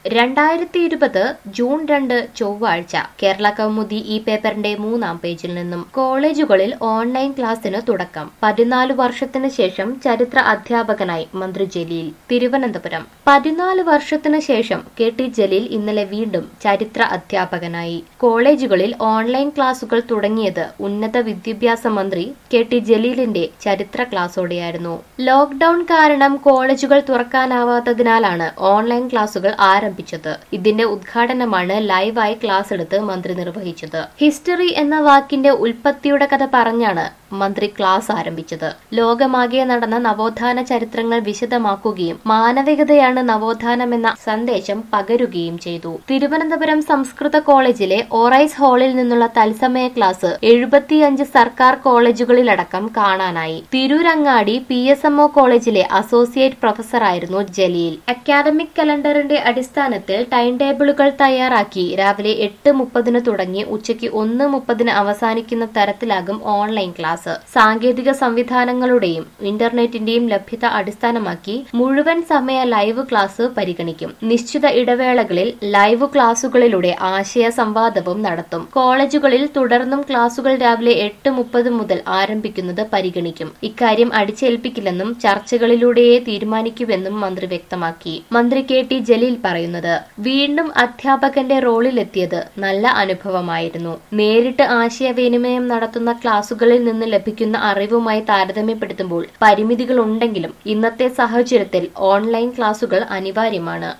രണ്ടായിരത്തി ഇരുപത് ജൂൺ രണ്ട് ചൊവ്വാഴ്ച കേരള കൗമുദി ഈ പേപ്പറിന്റെ മൂന്നാം പേജിൽ നിന്നും കോളേജുകളിൽ ഓൺലൈൻ ക്ലാസ്സിന് തുടക്കം പതിനാല് വർഷത്തിന് ശേഷം ചരിത്ര അധ്യാപകനായി മന്ത്രി ജലീൽ തിരുവനന്തപുരം പതിനാല് വർഷത്തിന് ശേഷം കെ ടി ജലീൽ ഇന്നലെ വീണ്ടും ചരിത്ര അധ്യാപകനായി കോളേജുകളിൽ ഓൺലൈൻ ക്ലാസുകൾ തുടങ്ങിയത് ഉന്നത വിദ്യാഭ്യാസ മന്ത്രി കെ ടി ജലീലിന്റെ ചരിത്ര ക്ലാസോടെയായിരുന്നു ലോക്ഡൌൺ കാരണം കോളേജുകൾ തുറക്കാനാവാത്തതിനാലാണ് ഓൺലൈൻ ക്ലാസുകൾ ആരംഭിച്ചത് ഇതിന്റെ ഉദ്ഘാടനമാണ് ലൈവായി ക്ലാസ് എടുത്ത് മന്ത്രി നിർവഹിച്ചത് ഹിസ്റ്ററി എന്ന വാക്കിന്റെ ഉൽപ്പത്തിയുടെ കഥ പറഞ്ഞാണ് മന്ത്രി ക്ലാസ് ആരംഭിച്ചത് ലോകമാകെ നടന്ന നവോത്ഥാന ചരിത്രങ്ങൾ വിശദമാക്കുകയും മാനവികതയാണ് നവോത്ഥാനം എന്ന സന്ദേശം പകരുകയും ചെയ്തു തിരുവനന്തപുരം സംസ്കൃത കോളേജിലെ ഓറൈസ് ഹാളിൽ നിന്നുള്ള തത്സമയ ക്ലാസ് എഴുപത്തിയഞ്ച് സർക്കാർ കോളേജുകളിലടക്കം കാണാനായി Tirurangadi P S M O കോളേജിലെ അസോസിയേറ്റ് പ്രൊഫസറായിരുന്നു ജലീൽ അക്കാദമിക് കലണ്ടറിന്റെ അടിസ്ഥാനത്തിൽ ടൈം ടേബിളുകൾ തയ്യാറാക്കി രാവിലെ എട്ട് മുപ്പതിന് തുടങ്ങി ഉച്ചയ്ക്ക് ഒന്ന് മുപ്പതിന് അവസാനിക്കുന്ന തരത്തിലാകും ഓൺലൈൻ ക്ലാസ് സാങ്കേതിക സംവിധാനങ്ങളുടെയും ഇന്റർനെറ്റിന്റെയും ലഭ്യത അടിസ്ഥാനമാക്കി മുഴുവൻ സമയ ലൈവ് ക്ലാസ് പരിഗണിക്കും നിശ്ചിത ഇടവേളകളിൽ ലൈവ് ക്ലാസുകളിലൂടെ ആശയ സംവാദവും നടത്തും കോളേജുകളിൽ തുടർന്നും ക്ലാസുകൾ രാവിലെ എട്ട് മുപ്പത് മുതൽ ആരംഭിക്കുന്നത് പരിഗണിക്കും ഇക്കാര്യം അടിച്ചേൽപ്പിക്കില്ലെന്നും ചർച്ചകളിലൂടെയേ തീരുമാനിക്കുമെന്നും മന്ത്രി വ്യക്തമാക്കി മന്ത്രി കെ ടി ജലീൽ പറയുന്നത് വീണ്ടും അധ്യാപകന്റെ റോളിലെത്തിയത് നല്ല അനുഭവമായിരുന്നു നേരിട്ട് ആശയവിനിമയം നടത്തുന്ന ക്ലാസുകളിൽ നിന്ന് ലഭിക്കുന്ന അറിവുമായി താരതമ്യപ്പെടുത്തുമ്പോൾ പരിമിതികളുണ്ടെങ്കിലും ഇന്നത്തെ സാഹചര്യത്തിൽ ഓൺലൈൻ ക്ലാസുകൾ അനിവാര്യമാണ്